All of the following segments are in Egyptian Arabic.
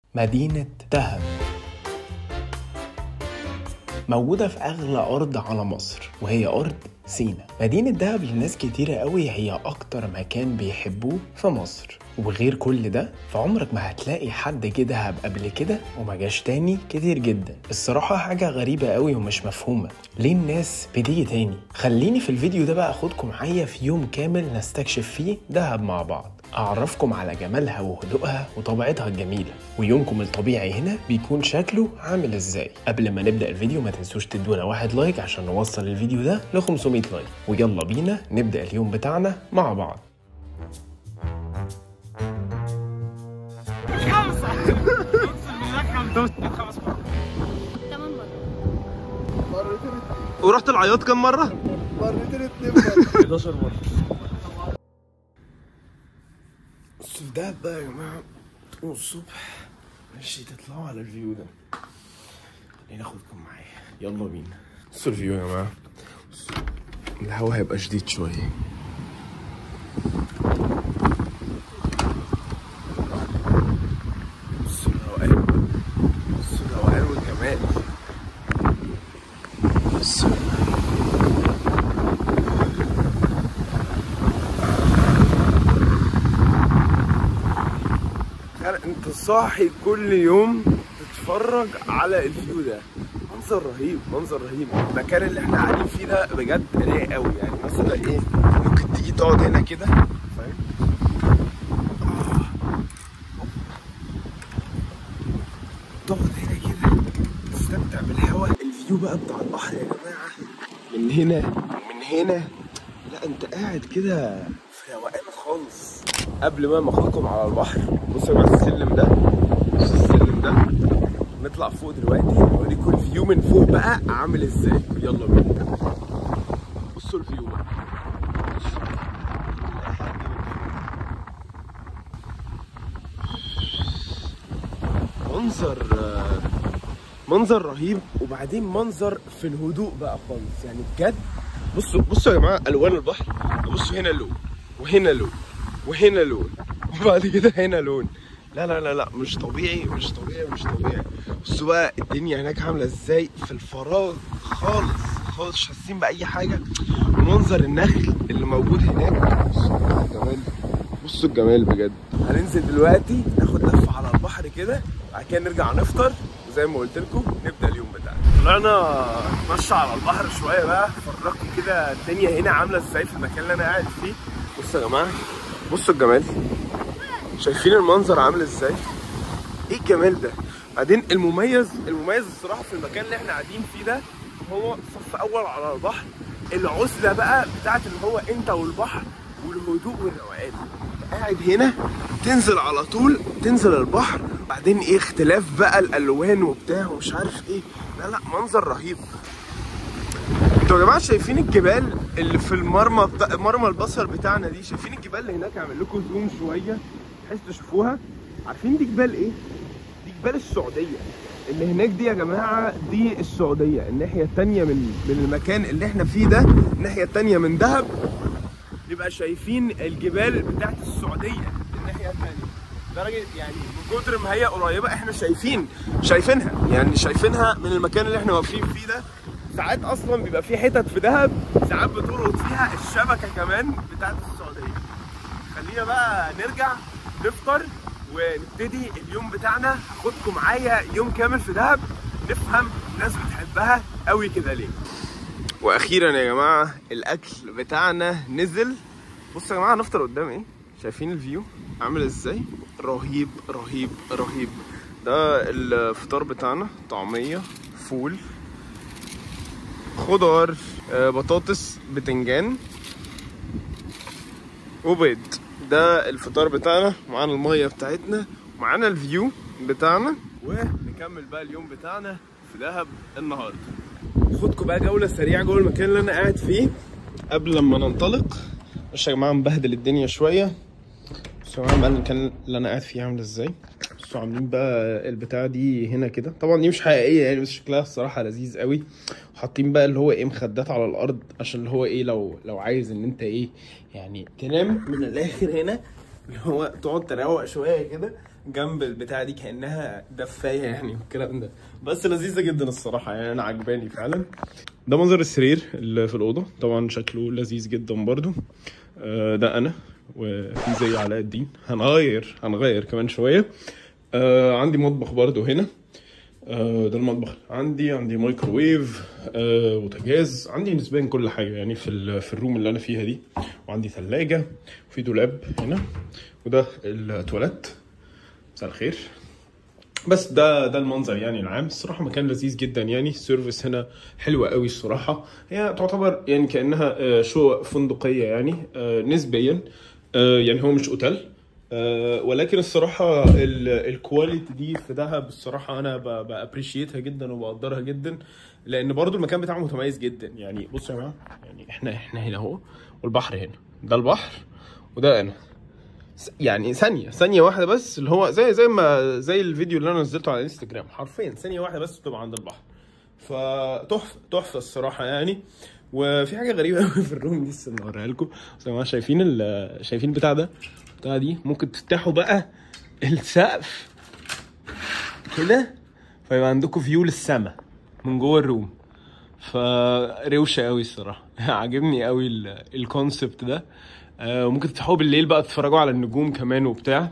مدينة دهب موجودة في أغلى أرض على مصر وهي أرض سينا مدينة دهب لناس كتيرة قوي هي أكتر مكان بيحبوه في مصر وغير كل ده فعمرك ما هتلاقي حد جه دهب قبل كده وما جاش تاني كتير جدا الصراحة حاجة غريبة قوي ومش مفهومة ليه الناس بتيجي تاني خليني في الفيديو ده بقى أخدكم معايا في يوم كامل نستكشف فيه دهب مع بعض أعرفكم على جمالها وهدوءها وطبيعتها الجميلة ويومكم الطبيعي هنا بيكون شكله عامل ازاي قبل ما نبدأ الفيديو ما تنسوش تدونا واحد لايك عشان نوصل الفيديو ده ل 500 لايك ويلا بينا نبدأ اليوم بتاعنا مع بعض تمام مرة مرتين ورحت العياط كم مرة؟ مرتين اتنين مرة 11 مرة بصوا في دهب بقى يا جماعة تقوموا الصبح ماشي تطلعوا على الفيو ده خليني اخدكم معايا يلا بينا بصوا الفيو يا جماعة بصوا الهوا هيبقى شديد شوية بصوا الروقان بصوا الروقان والجمال بصوا تخيل انت صاحي كل يوم تتفرج على الفيو ده منظر رهيب منظر رهيب المكان اللي احنا قاعدين فيه ده بجد رايق قوي يعني مثلا ايه ممكن تيجي تقعد هنا كده فاهم آه. تقعد هنا كده تستمتع بالهواء الفيو بقى بتاع البحر يا جماعه من هنا ومن هنا لا انت قاعد كده في روقان خالص قبل ما ما اخدكم على البحر بصوا يا جماعه السلم ده بصوا السلم ده نطلع فوق دلوقتي اوريكم الفيو من فوق بقى عامل ازاي يلا بينا بصوا الفيو بقى منظر آه، منظر رهيب وبعدين منظر في الهدوء بقى خالص يعني بجد بصوا بصوا يا جماعه الوان البحر بصوا هنا لون وهنا لون وهنا لون وبعد كده هنا لون لا لا لا لا مش طبيعي مش طبيعي مش طبيعي بصوا بقى الدنيا هناك عامله ازاي في الفراغ خالص خالص مش حاسين باي حاجه ومنظر النخل اللي موجود هناك بصوا الجمال بصوا الجمال بجد هننزل دلوقتي ناخد لفه على البحر كده وبعد كده نرجع نفطر وزي ما قلت لكم نبدا اليوم بتاعنا طلعنا نتمشى على البحر شويه بقى افرجكم كده الدنيا هنا عامله ازاي في المكان اللي انا قاعد فيه بصوا يا جماعه بصوا الجمال شايفين المنظر عامل ازاي ايه الجمال ده بعدين المميز المميز الصراحه في المكان اللي احنا قاعدين فيه ده هو صف اول على البحر العزله بقى بتاعت اللي هو انت والبحر والهدوء والروقان قاعد هنا تنزل على طول تنزل البحر بعدين ايه اختلاف بقى الالوان وبتاع ومش عارف ايه لا لا منظر رهيب انتوا يا جماعه شايفين الجبال اللي في المرمى بتا... مرمى البصر بتاعنا دي شايفين الجبال اللي هناك هعمل لكم زوم شويه بحيث تشوفوها عارفين دي جبال ايه دي جبال السعوديه اللي هناك دي يا جماعه دي السعوديه الناحيه التانية من من المكان اللي احنا فيه ده الناحيه التانية من دهب نبقى شايفين الجبال بتاعت السعوديه الناحيه التانية درجه يعني من كتر ما هي قريبه احنا شايفين شايفينها يعني شايفينها من المكان اللي احنا واقفين فيه ده ساعات اصلا بيبقى في حتت في دهب ساعات بتلقط فيها الشبكه كمان بتاعت السعوديه خلينا بقى نرجع نفطر ونبتدي اليوم بتاعنا هاخدكم معايا يوم كامل في دهب نفهم الناس بتحبها قوي كده ليه واخيرا يا جماعه الاكل بتاعنا نزل بصوا يا جماعه هنفطر قدام ايه شايفين الفيو عامل ازاي رهيب رهيب رهيب ده الفطار بتاعنا طعميه فول خضار آه، بطاطس بتنجان وبيض ده الفطار بتاعنا معانا الميه بتاعتنا معانا الفيو بتاعنا ونكمل بقى اليوم بتاعنا في دهب النهارده خدكم بقى جوله سريعه جوه المكان اللي انا قاعد فيه قبل لما ننطلق بصوا يا جماعه مبهدل الدنيا شويه بصوا يا جماعه بقى المكان اللي انا قاعد فيه عامل ازاي بصوا عاملين بقى البتاع دي هنا كده طبعا دي مش حقيقيه يعني بس شكلها الصراحه لذيذ قوي وحاطين بقى اللي هو ايه مخدات على الارض عشان اللي هو ايه لو لو عايز ان انت ايه يعني تنام من الاخر هنا اللي هو تقعد تروق شويه كده جنب البتاعه دي كانها دفايه يعني والكلام ده بس لذيذه جدا الصراحه يعني انا عجباني فعلا ده منظر السرير اللي في الاوضه طبعا شكله لذيذ جدا برضو آه، ده انا وفي زي علاء الدين هنغير هنغير كمان شويه آه، عندي مطبخ برضو هنا آه، ده المطبخ عندي عندي مايكروويف آه، بوتاجاز عندي نسبيا كل حاجه يعني في ال- في الروم اللي انا فيها دي وعندي ثلاجه وفي دولاب هنا وده التواليت مساء الخير بس ده ده المنظر يعني العام الصراحه مكان لذيذ جدا يعني السيرفيس هنا حلوه قوي الصراحه هي تعتبر يعني كانها آه، شقق فندقيه يعني آه، نسبيا آه، يعني هو مش اوتيل آه، ولكن الصراحه ال- الكواليتي دي في دهب الصراحه انا بابريشيتها جدا وبقدرها جدا لان برضو المكان بتاعه متميز جدا يعني بصوا يا جماعه يعني احنا احنا هنا اهو والبحر هنا ده البحر وده انا س- يعني ثانية ثانية واحدة بس اللي هو زي زي ما زي الفيديو اللي انا نزلته على انستجرام حرفيا ثانية واحدة بس بتبقى عند البحر فتحفة تحفة الصراحة يعني وفي حاجة غريبة قوي في الروم دي استنى اوريها لكم زي ما شايفين ال- شايفين البتاع ده البتاع دي ممكن تفتحوا بقى السقف كده فيبقى عندكم فيو للسما من جوه الروم فروشه قوي الصراحه عاجبني قوي الكونسبت ده آه، وممكن تفتحوه بالليل بقى تتفرجوا على النجوم كمان وبتاع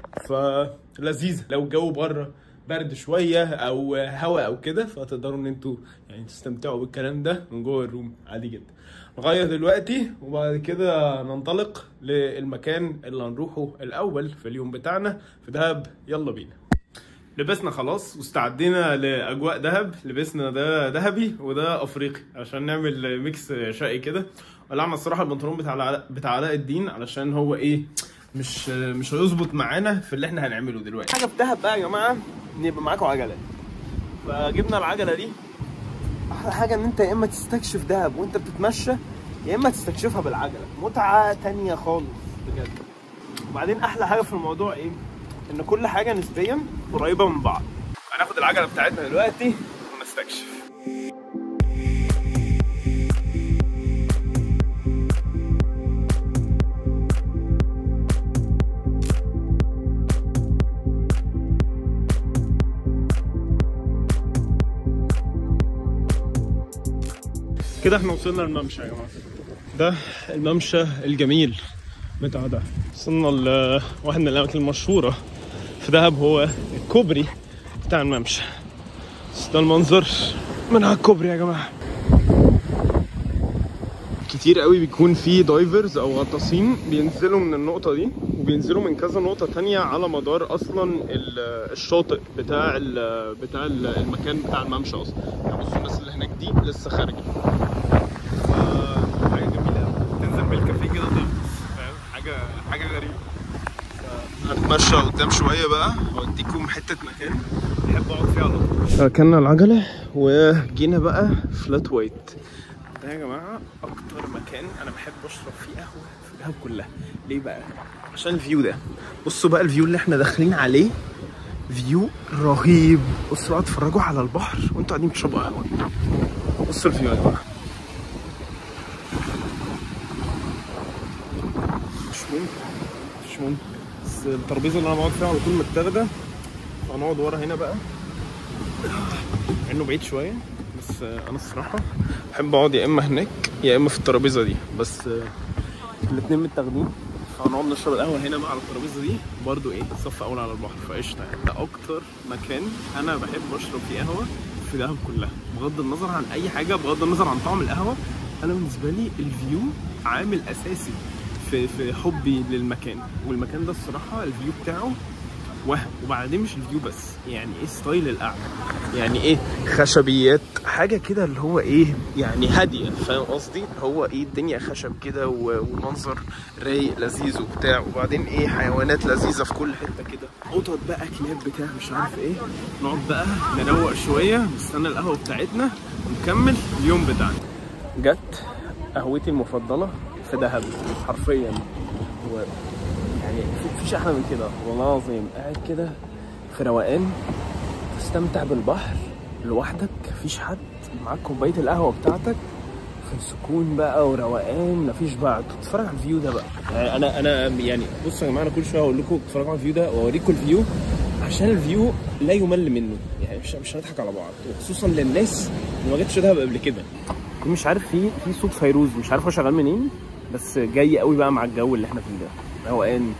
فلذيذ لو الجو بره برد شويه او هواء او كده فتقدروا ان انتوا يعني تستمتعوا بالكلام ده من جوه الروم عادي جدا نغير دلوقتي وبعد كده ننطلق للمكان اللي هنروحه الاول في اليوم بتاعنا في دهب يلا بينا لبسنا خلاص واستعدينا لاجواء دهب لبسنا ده ذهبي وده افريقي عشان نعمل ميكس شقي كده قلعنا الصراحه البنطلون بتاع العلاء بتاع علاء الدين علشان هو ايه مش مش هيظبط معانا في اللي احنا هنعمله دلوقتي حاجه في دهب بقى يا جماعه ان يبقى معاكم عجله فجبنا العجله دي احلى حاجه ان انت يا اما تستكشف دهب وانت بتتمشى يا اما تستكشفها بالعجله متعه تانية خالص بجد وبعدين احلى حاجه في الموضوع ايه ان كل حاجه نسبيا قريبه من بعض هناخد العجله بتاعتنا دلوقتي ونستكشف كده احنا وصلنا الممشى يا جماعه ده الممشى الجميل بتاع ده وصلنا لواحد من الاماكن المشهوره في دهب هو الكوبري بتاع الممشى بس ده المنظر من على الكوبري يا جماعه كتير قوي بيكون في دايفرز او غطاسين بينزلوا من النقطه دي وبينزلوا من كذا نقطه تانية على مدار اصلا ال- الشاطئ بتاع ال بتاع ال- المكان بتاع الممشى اصلا يعني بصوا الناس اللي هناك دي لسه خارجه ف- حاجه جميله قوي تنزل بالكافيه كده تغطس فاهم حاجه حاجه غريبه هنتمشى قدام شويه بقى اوديكم حته مكان بحب اقعد فيه على طول ركننا العجله وجينا بقى فلات وايت ده يا جماعه اكتر مكان انا بحب اشرب فيه قهوه في دهب كلها ليه بقى عشان الفيو ده بصوا بقى الفيو اللي احنا داخلين عليه فيو رهيب بصوا بقى اتفرجوا على البحر وانتوا قاعدين بتشربوا قهوه بصوا الفيو يا جماعه مش ممكن مش ممكن بس الترابيزه اللي انا بقعد فيها على طول متاخده هنقعد ورا هنا بقى انه بعيد شويه بس آه، انا الصراحه بحب اقعد يا اما هناك يا اما في الترابيزه دي بس آه، الاتنين متاخدين فهنقعد نشرب القهوه هنا بقى على الترابيزه دي برضو ايه صف اول على البحر فقشطه يعني ده اكتر مكان انا بحب اشرب فيه قهوه في دهب كلها بغض النظر عن اي حاجه بغض النظر عن طعم القهوه انا بالنسبه لي الفيو عامل اساسي في في حبي للمكان والمكان ده الصراحه الفيو بتاعه وهم وبعدين مش الفيو بس يعني ايه ستايل القعده يعني ايه خشبيات حاجه كده اللي هو ايه يعني هاديه فاهم قصدي هو ايه الدنيا خشب كده و- ومنظر رايق لذيذ وبتاع وبعدين ايه حيوانات لذيذه في كل حته كده قطط بقى كلاب بتاع مش عارف ايه نقعد بقى نروق شويه نستنى القهوه بتاعتنا ونكمل اليوم بتاعنا جت قهوتي المفضله في دهب حرفيا و يعني في- مفيش احلى من كده والله العظيم قاعد كده في روقان تستمتع بالبحر لوحدك مفيش حد معاك كوبايه القهوه بتاعتك سكون بقى وروقان مفيش بقى انتوا بتتفرج على الفيو ده بقى يعني انا انا يعني بصوا يا جماعه انا كل شويه اقول لكم اتفرجوا على الفيو ده واوريكم الفيو عشان الفيو لا يمل منه يعني مش مش هنضحك على بعض وخصوصا للناس اللي ما جاتش دهب قبل كده مش عارف في في صوت فيروز مش عارف هو شغال منين بس جاي قوي بقى مع الجو اللي احنا فيه ده روقان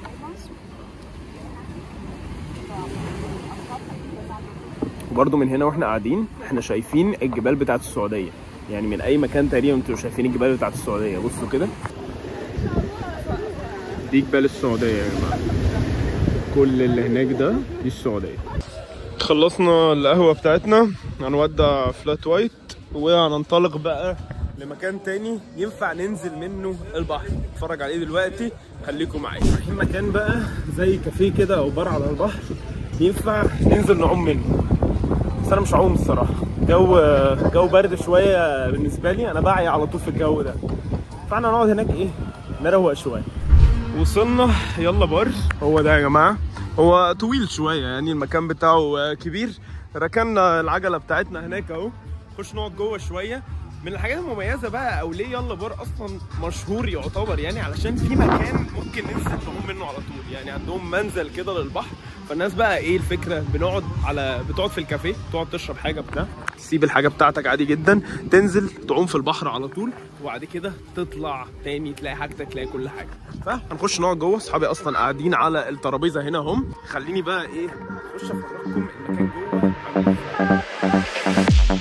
وبرده من هنا واحنا قاعدين احنا شايفين الجبال بتاعت السعوديه يعني من اي مكان تقريبا انتوا شايفين الجبال بتاعت السعوديه بصوا كده دي جبال السعوديه يا جماعه كل اللي هناك ده دي السعوديه خلصنا القهوه بتاعتنا هنودع فلات وايت وهننطلق بقى لمكان تاني ينفع ننزل منه البحر نتفرج عليه دلوقتي خليكم معايا في مكان بقى زي كافيه كده او بار على البحر ينفع ننزل نعوم منه بس انا مش عوم الصراحه جو جو برد شويه بالنسبه لي انا بعي على طول في الجو ده فاحنا نقعد هناك ايه نروق شويه وصلنا يلا بار هو ده يا جماعه هو طويل شويه يعني المكان بتاعه كبير ركننا العجله بتاعتنا هناك اهو نخش نقعد جوه شويه من الحاجات المميزه بقى او ليه يلا بار اصلا مشهور يعتبر يعني علشان في مكان ممكن ننزل نقوم منه على طول يعني عندهم منزل كده للبحر فالناس بقى ايه الفكره بنقعد على بتقعد في الكافيه تقعد تشرب حاجه بتاع تسيب الحاجه بتاعتك عادي جدا تنزل تعوم في البحر على طول وبعد كده تطلع تاني تلاقي حاجتك تلاقي كل حاجه فهنخش نقعد جوه اصحابي اصلا قاعدين على الترابيزه هنا هم خليني بقى ايه اخش افرجكم المكان جوه عامل إزاي.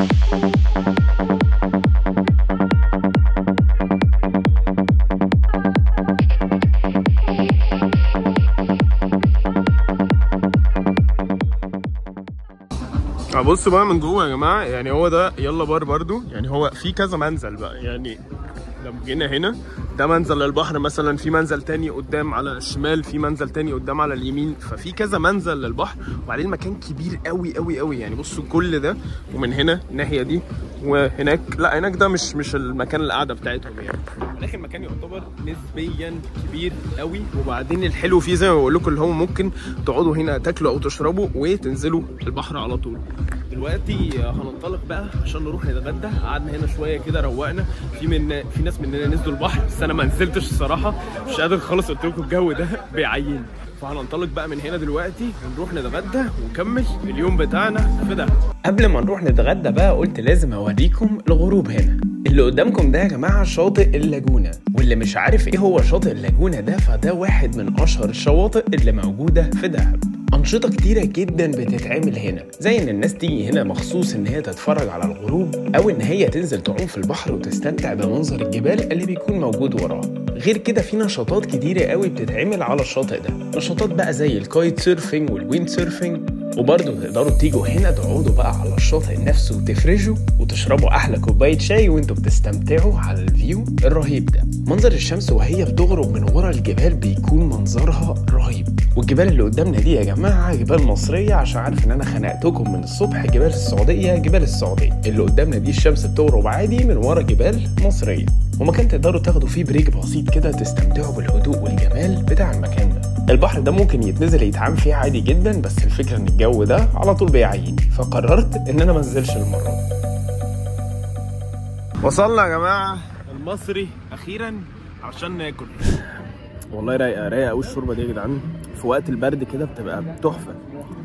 بص بقى من جوه يا جماعه يعني هو ده يلا بار برضو يعني هو في كذا منزل بقى يعني لما جينا هنا ده منزل للبحر مثلا في منزل تاني قدام على الشمال في منزل تاني قدام على اليمين ففي كذا منزل للبحر وبعدين المكان كبير قوي قوي قوي يعني بصوا كل ده ومن هنا الناحيه دي وهناك لا هناك ده مش مش المكان القعده بتاعتهم يعني لكن المكان يعتبر نسبيا كبير قوي وبعدين الحلو فيه زي ما بقول لكم اللي هو ممكن تقعدوا هنا تاكلوا او تشربوا وتنزلوا البحر على طول دلوقتي هننطلق بقى عشان نروح نتغدى قعدنا هنا شويه كده روقنا في من في ناس مننا نزلوا البحر بس انا ما نزلتش الصراحه مش قادر خالص قلت لكم الجو ده بيعين فهننطلق بقى من هنا دلوقتي ونروح نتغدى ونكمل اليوم بتاعنا في ده قبل ما نروح نتغدى بقى قلت لازم اوريكم الغروب هنا اللي قدامكم ده يا جماعه شاطئ اللاجونه واللي مش عارف ايه هو شاطئ اللاجونه ده فده واحد من اشهر الشواطئ اللي موجوده في دهب أنشطة كتيرة جدا بتتعمل هنا زي إن الناس تيجي هنا مخصوص إن هي تتفرج على الغروب أو إن هي تنزل تعوم في البحر وتستمتع بمنظر الجبال اللي بيكون موجود وراه غير كده في نشاطات كتيرة قوي بتتعمل على الشاطئ ده نشاطات بقى زي الكايت سيرفينج والويند سيرفينج وبرضه تقدروا تيجوا هنا تقعدوا بقى على الشاطئ نفسه وتفرجوا وتشربوا احلى كوبايه شاي وانتوا بتستمتعوا على الفيو الرهيب ده منظر الشمس وهي بتغرب من ورا الجبال بيكون منظرها رهيب والجبال اللي قدامنا دي يا جماعه جبال مصريه عشان عارف ان انا خنقتكم من الصبح جبال السعوديه جبال السعوديه اللي قدامنا دي الشمس بتغرب عادي من ورا جبال مصريه ومكان تقدروا تاخدوا فيه بريك بسيط كده تستمتعوا بالهدوء والجمال بتاع المكان ده البحر ده ممكن يتنزل يتعام فيه عادي جدا بس الفكره ان الجو ده على طول بيعين فقررت ان انا ما انزلش المره دي وصلنا يا جماعه المصري اخيرا عشان ناكل والله رايقه رايقه قوي الشوربه دي يا جدعان في وقت البرد كده بتبقى تحفه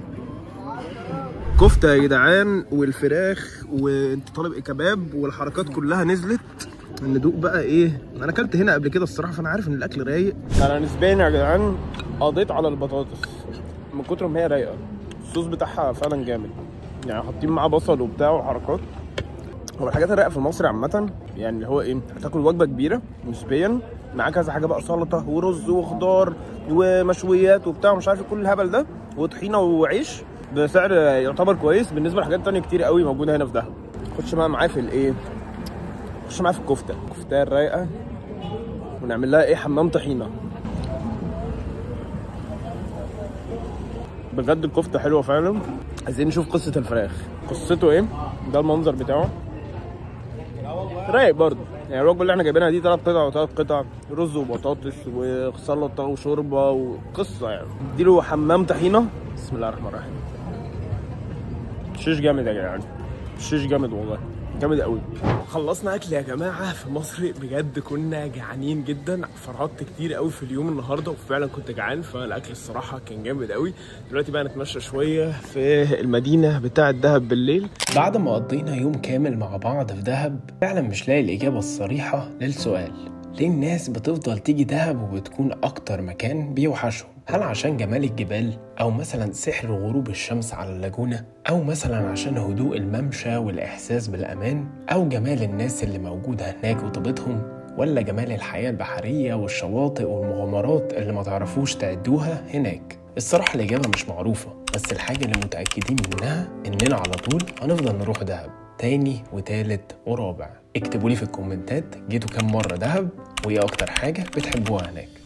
كفته يا جدعان والفراخ وانت طالب ايه كباب والحركات كلها نزلت ندوق بقى ايه انا اكلت هنا قبل كده الصراحه فانا عارف ان الاكل رايق انا نسبيا يا جدعان قضيت على البطاطس من كتر ما هي رايقه الصوص بتاعها فعلا جامد يعني حاطين معاه بصل وبتاع وحركات هو الحاجات الرايقه في مصر عامه يعني اللي هو ايه هتاكل وجبه كبيره نسبيا معاك كذا حاجه بقى سلطه ورز وخضار ومشويات وبتاع ومش عارف كل الهبل ده وطحينه وعيش بسعر يعتبر كويس بالنسبه لحاجات تانية كتير قوي موجوده هنا في دهب خش بقى معاه في الايه خش معاه في الكفته الكفته الرايقه ونعمل لها ايه حمام طحينه بجد الكفته حلوه فعلا عايزين نشوف قصه الفراخ قصته ايه ده المنظر بتاعه رايق برضه يعني الوجبه اللي احنا جايبينها دي ثلاث قطع وثلاث قطع رز وبطاطس وسلطه وشوربه وقصه يعني اديله حمام طحينه بسم الله الرحمن الرحيم شيش جامد يا جدعان شيش جامد والله جامد قوي خلصنا اكل يا جماعه في مصر بجد كنا جعانين جدا فرهطت كتير قوي في اليوم النهارده وفعلا كنت جعان فالاكل الصراحه كان جامد قوي دلوقتي بقى نتمشى شويه في المدينه بتاعه دهب بالليل بعد ما قضينا يوم كامل مع بعض في دهب فعلا مش لاقي الاجابه الصريحه للسؤال ليه الناس بتفضل تيجي دهب وبتكون اكتر مكان بيوحشهم هل عشان جمال الجبال او مثلا سحر غروب الشمس على اللاجونة او مثلا عشان هدوء الممشى والاحساس بالامان او جمال الناس اللي موجودة هناك وطيبتهم ولا جمال الحياة البحرية والشواطئ والمغامرات اللي ما تعرفوش تعدوها هناك الصراحة الإجابة مش معروفة بس الحاجة اللي متأكدين منها إننا على طول هنفضل نروح دهب تاني وتالت ورابع اكتبوا لي في الكومنتات جيتوا كام مرة دهب وإيه أكتر حاجة بتحبوها هناك